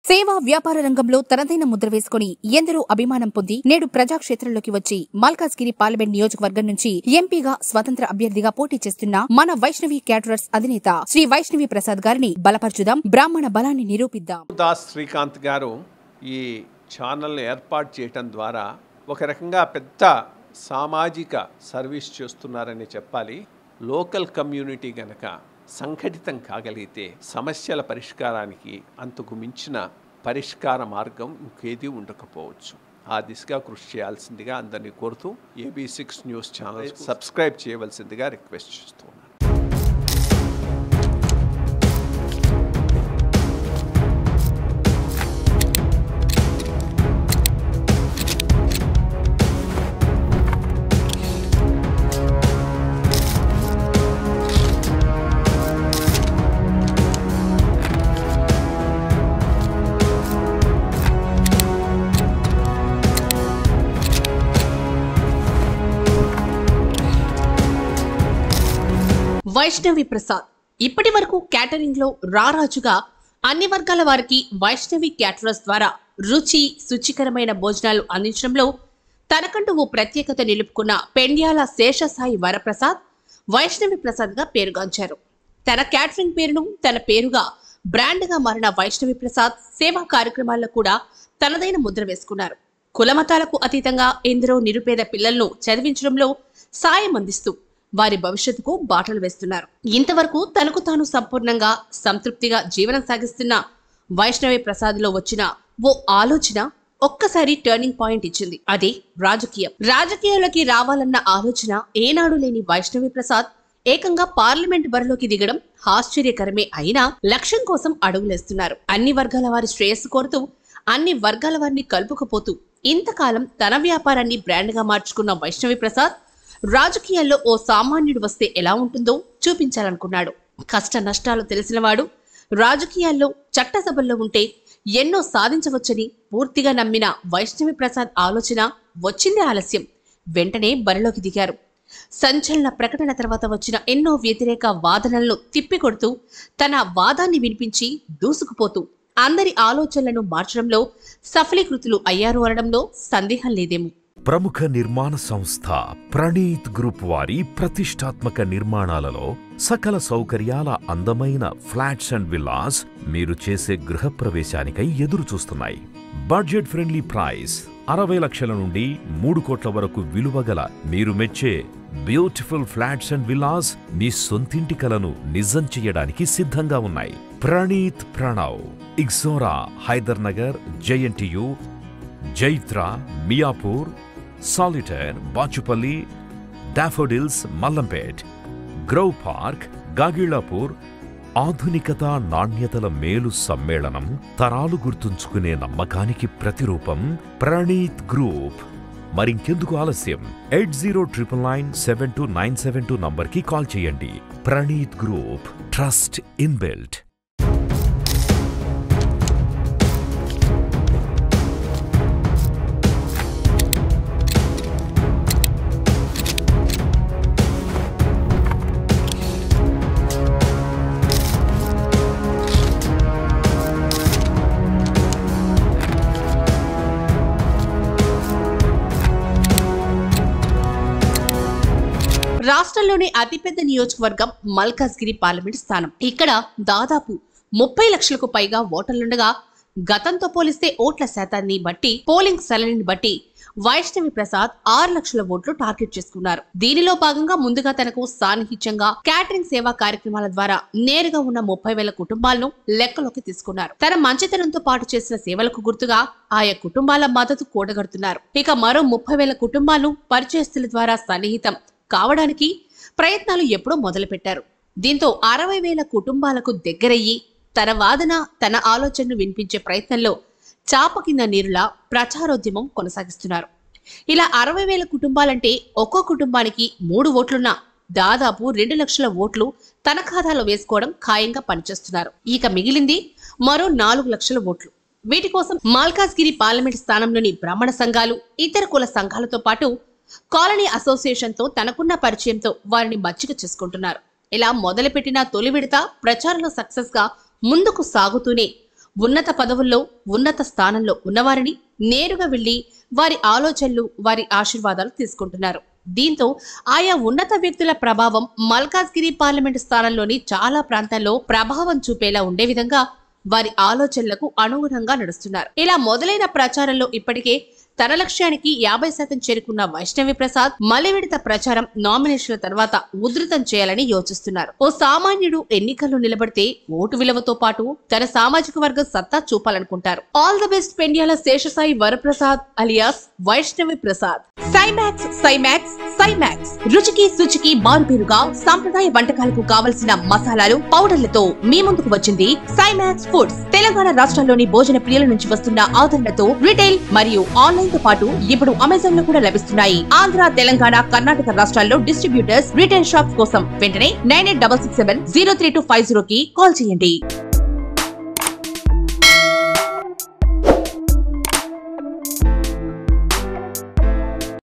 సేవా వ్యాపార రంగంలో తనదైన ముద్ర వేసుకుని ఎందరో అభిమానం పొంది నేడు ప్రజాక్షేత్రంలోకి వచ్చి మల్కాజ్గిరి పార్లమెంట్ నియోజకవర్గం నుంచి ఎంపీగా స్వతంత్ర అభ్యర్థిగా పోటీ చేస్తున్న మన వైష్ణవి క్యాటరర్స్ అధినేత శ్రీ వైష్ణవి ప్రసాద్ గారిని బలపరచుదాం బ్రాహ్మణ బలాన్ని నిరూపిద్దాం దాస్ శ్రీకాంత్ గారు ఈ ఛానల్ని ఏర్పాటు చేయటం ద్వారా ఒక రకంగా పెద్ద సామాజిక సర్వీస్ చేస్తున్నారని చెప్పాలి లోకల్ కమ్యూనిటీ గనక సంఘటితం కాగలిగితే సమస్యల పరిష్కారానికి అంతకు మించిన పరిష్కార మార్గం ఇంకేది ఉండకపోవచ్చు ఆ దిశగా కృషి చేయాల్సిందిగా అందరినీ కోరుతూ AB six news channel subscribe చేయవలసిందిగా రిక్వెస్ట్ చేస్తున్నాను వైష్ణవి ప్రసాద్ ఇప్పటి వరకు క్యాటరింగ్ లో రారాజుగా అన్ని వర్గాల వారికి వైష్ణవి క్యాటరర్స్ ద్వారా రుచి శుచికరమైన భోజనాలు అందించడంలో తనకంటూ ఓ ప్రత్యేకత నిలుపుకున్న పెండ్యాల శేషసాయి వరప్రసాద్ వైష్ణవి ప్రసాద్ గా పేరుగాంచారు తన క్యాటరింగ్ పేరును తన పేరుగా బ్రాండ్ గా మారిన వైష్ణవి ప్రసాద్ సేవా కార్యక్రమాల్లో కూడా తనదైన ముద్ర వేసుకున్నారు కులమతాలకు అతీతంగా ఎందరో నిరుపేద పిల్లలను చదివించడంలో సాయం అందిస్తూ వారి భవిష్యత్తుకు బాటలు వేస్తున్నారు ఇంతవరకు తనకు తాను సంపూర్ణంగా సంతృప్తిగా జీవనం సాగిస్తున్న వైష్ణవి ప్రసాద్లో వచ్చిన ఓ ఆలోచన ఒక్కసారి టర్నింగ్ పాయింట్ ఇచ్చింది అదే రాజకీయం రాజకీయాల్లోకి రావాలన్న ఆలోచన ఏనాడు లేని వైష్ణవి ప్రసాద్ ఏకంగా పార్లమెంట్ బరిలోకి దిగడం ఆశ్చర్యకరమే అయినా లక్ష్యం కోసం అడుగులేస్తున్నారు అన్ని వర్గాల వారి శ్రేయస్సు కోరుతూ అన్ని వర్గాల వారిని కలుపుకుపోతూ ఇంతకాలం తన వ్యాపారాన్ని బ్రాండ్ గా మార్చుకున్న వైష్ణవి ప్రసాద్ రాజకీయాల్లో ఓ సామాన్యుడు వస్తే ఎలా ఉంటుందో చూపించాలనుకున్నాడు కష్ట నష్టాలు తెలిసినవాడు రాజకీయాల్లో చట్టసభల్లో ఉంటే ఎన్నో సాధించవచ్చని పూర్తిగా నమ్మిన వైష్ణవి ప్రసాద్ ఆలోచన వచ్చిందే ఆలస్యం వెంటనే బరిలోకి దిగారు సంచలన ప్రకటన తర్వాత వచ్చిన ఎన్నో వ్యతిరేక వాదనలను తిప్పికొడుతూ తన వాదాన్ని వినిపించి దూసుకుపోతూ అందరి ఆలోచనలను మార్చడంలో సఫలీకృతులు అయ్యారు అనడంలో సందేహం లేదేమో ప్రముఖ నిర్మాణ సంస్థ ప్రణీత్ గ్రూప్ వారి ప్రతిష్టాత్మక నిర్మాణాలలో సకల సౌకర్యాల అందమైన ఫ్లాట్స్ అండ్ విల్లాస్ మీరు చేసే గృహప్రవేశానికై ఎదురు చూస్తున్నాయి బడ్జెట్ ఫ్రెండ్లీ ప్రైస్ అరవై లక్షల నుండి మూడు కోట్ల వరకు విలువగల మీరు మెచ్చే బ్యూటిఫుల్ ఫ్లాట్స్ అండ్ విల్లాస్ మీ సొంతింటి కలను నిజం చేయడానికి సిద్ధంగా ఉన్నాయి Praneeth Pranav Ixora Hyder Nagar JNTU Jaitra Miyapur solitaire Bachupalli daffodils Mallampet grove park Gagillapur ఆధునికత నాణ్యతల మేలు సమ్మేళనం తరాలు గుర్తుంచుకునే నమ్మకానికి ప్రతిరూపం ప్రణీత్ గ్రూప్ మరింకెందుకు ఆలస్యం eight zero triple nine seven two nine seven two నంబర్కి కాల్ చేయండి ప్రణీత్ గ్రూప్ ట్రస్ట్ ఇన్బిల్ట్ రాష్ట్రంలోని అతిపెద్ద నియోజకవర్గం మల్కాజ్గిరి పార్లమెంట్ స్థానం ఇక్కడ దాదాపు ముప్పై లక్షలకు పైగా ఓటర్లుండగా గతంతో పోలిస్తే ఓట్ల శాతాన్ని బట్టి పోలింగ్ సరళిని బట్టి వైష్ణవి ప్రసాద్ ఆరు లక్షల ఓట్లు టార్గెట్ చేసుకున్నారు దీనిలో భాగంగా ముందుగా తనకు సాన్నిహిత్యంగా క్యాటరింగ్ సేవా కార్యక్రమాల ద్వారా నేరుగా ఉన్న ముప్పై వేల కుటుంబాలను లెక్కలోకి తీసుకున్నారు తన మంచితనంతో పాటు చేసిన సేవలకు గుర్తుగా ఆయా కుటుంబాల మద్దతు కూడగడుతున్నారు ఇక మరో ముప్పై వేల కుటుంబాలను పరిచయస్తుల ద్వారా సన్నిహితం కావడానికి ప్రయత్నాలు ఎప్పుడో మొదలుపెట్టారు దీంతో అరవై వేల కుటుంబాలకు దగ్గరయ్యి తన వాదన తన ఆలోచనను వినిపించే ప్రయత్నంలో చాప కింద నీరులా ప్రచారోద్యమం కొనసాగిస్తున్నారు ఇలా అరవై వేల కుటుంబాలంటే ఒక్కో కుటుంబానికి మూడు ఓట్లున్నా దాదాపు రెండు లక్షల ఓట్లు తన ఖాతాలో వేసుకోవడం ఖాయంగా పనిచేస్తున్నారు ఇక మిగిలింది మరో నాలుగు లక్షల ఓట్లు వీటి కోసం మాల్కాజ్గిరి పార్లమెంట్ స్థానంలోని బ్రాహ్మణ సంఘాలు ఇతర కుల సంఘాలతో పాటు కాలనీ అసోసియేషన్తో తనకున్న పరిచయంతో వారిని మచ్చిక చేసుకుంటున్నారు ఇలా మొదలుపెట్టిన తొలి విడత ప్రచారంలో సక్సెస్ గా ముందుకు సాగుతూనే ఉన్నత పదవుల్లో ఉన్నత స్థానంలో ఉన్నవారిని నేరుగా వెళ్లి వారి ఆలోచనలు వారి ఆశీర్వాదాలు తీసుకుంటున్నారు దీంతో ఆయా ఉన్నత వ్యక్తుల ప్రభావం మల్కాజ్గిరి పార్లమెంటు స్థానంలోని చాలా ప్రాంతాల్లో ప్రభావం చూపేలా ఉండే విధంగా వారి ఆలోచనలకు అనుగుణంగా నడుస్తున్నారు ఇలా మొదలైన ప్రచారంలో ఇప్పటికే తన లక్ష్యానికి యాభై శాతం చేరుకున్న వైష్ణవి ప్రసాద్ మలి విడత ప్రచారం నామినేషన్ల తర్వాత ఉధృతం చేయాలని యోచిస్తున్నారు ఓ సామాన్యుడు ఎన్నికల్లో నిలబడితే ఓటు విలువతో పాటు తన సామాజిక వర్గం సత్తా చూపాలనుకుంటారు all the best Pendyala Seshasai Varaprasad alias Vaishnavi Prasad Simax Simax Simax రుచికి శుచికి మారుపేరుగా సాంప్రదాయ వంటకాలకు కావలసిన మసాలాలు పౌడర్లతో మీ ముందుకు వచ్చింది సైమాక్స్ ఫుడ్స్ తెలంగాణ రాష్ట్రాల్లోని భోజన ప్రియుల నుంచి వస్తున్న ఆదరణతో రిటైల్ మరియు ఆన్లైన్ తో పాటు ఇప్పుడు అమెజాన్ లో కూడా లభిస్తున్నాయి ఆంధ్ర తెలంగాణ కర్ణాటక రాష్ట్రాల్లో డిస్ట్రిబ్యూటర్స్ రిటైల్ షాప్స్ కోసం వెంటనే nine eight double six seven zero three two five zero కి కాల్ చేయండి